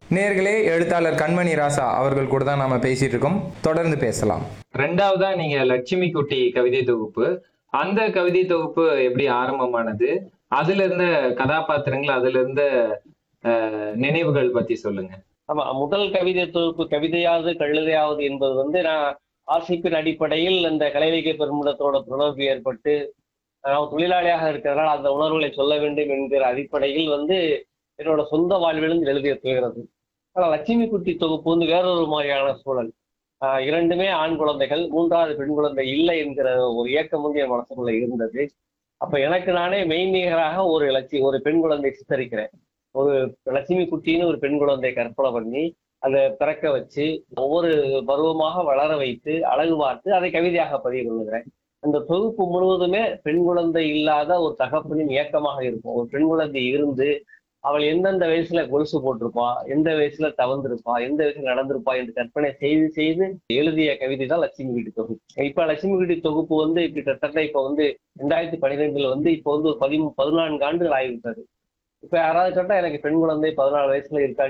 நேர்களே எழுத்தாளர் கண்மணி ராசா அவர்கள் கூட தான் நாம பேசிட்டு இருக்கோம் தொடர்ந்து பேசலாம் ரெண்டாவதா நீங்க லட்சுமி குட்டி கவிதை தொகுப்பு அந்த கவிதை தொகுப்பு எப்படி ஆரம்பமானது அதுல இருந்த கதாபாத்திரங்கள் அதுல இருந்த அஹ், நினைவுகள் பத்தி சொல்லுங்க ஆமா முதல் கவிதை தொகுப்பு கவிதையாவது கழுதையாவது என்பது வந்து நான் ஆசிப்பின் அடிப்படையில் இந்த கலைவிகை பெருமிடத்தோட தொடர்பு ஏற்பட்டு நான் தொழிலாளியாக இருக்கிறதுனால அந்த உணர்வுகளை சொல்ல வேண்டும் என்கிற அடிப்படையில் வந்து என்னோட சொந்த வாழ்விலிருந்து எழுதிய துயகிறது ஆனால் லட்சுமி குட்டி தொகுப்பு வந்து வேறொரு மாதிரியான சூழல் ஆஹ் இரண்டுமே ஆண் குழந்தைகள் மூன்றாவது பெண் குழந்தை இல்லை என்கிற ஒரு இயக்கம் வந்து என் மனசுக்குள்ள இருந்தது அப்ப எனக்கு நானே மெய்நிகராக ஒரு லட்சி ஒரு பெண் குழந்தை சித்தரிக்கிறேன் ஒரு லட்சுமி குட்டின்னு ஒரு பெண் குழந்தை கற்பனை பண்ணி அதை பிறக்க வச்சு ஒவ்வொரு பருவமாக வளர வைத்து அழகு பார்த்து அதை கவிதையாக பதிவு பண்ணுகிறேன் அந்த தொகுப்பு முழுவதுமே பெண் குழந்தை இல்லாத ஒரு தகப்பனின் இயக்கமாக இருக்கும் ஒரு பெண் குழந்தை இருந்து அவள் எந்தெந்த வயசுல கொலுசு போட்டிருப்பா எந்த வயசுல தவந்திருப்பா எந்த வயசுல நடந்திருப்பா என்று கற்பனை செய்து செய்து எழுதிய கவிதை தான் லட்சுமி வீட்டு தொகுப்பு இப்ப லட்சுமி வீட்டு தொகுப்பு வந்து கிட்டத்தட்ட இப்ப வந்து ரெண்டாயிரத்தி பன்னிரெண்டுல வந்து இப்போ வந்து ஒரு பதிமூ பதினான்கு ஆண்டுகள் ஆகிவிட்டது இப்ப யாராவது கேட்டா எனக்கு பெண் குழந்தை பதினாலு வயசுல இருக்கா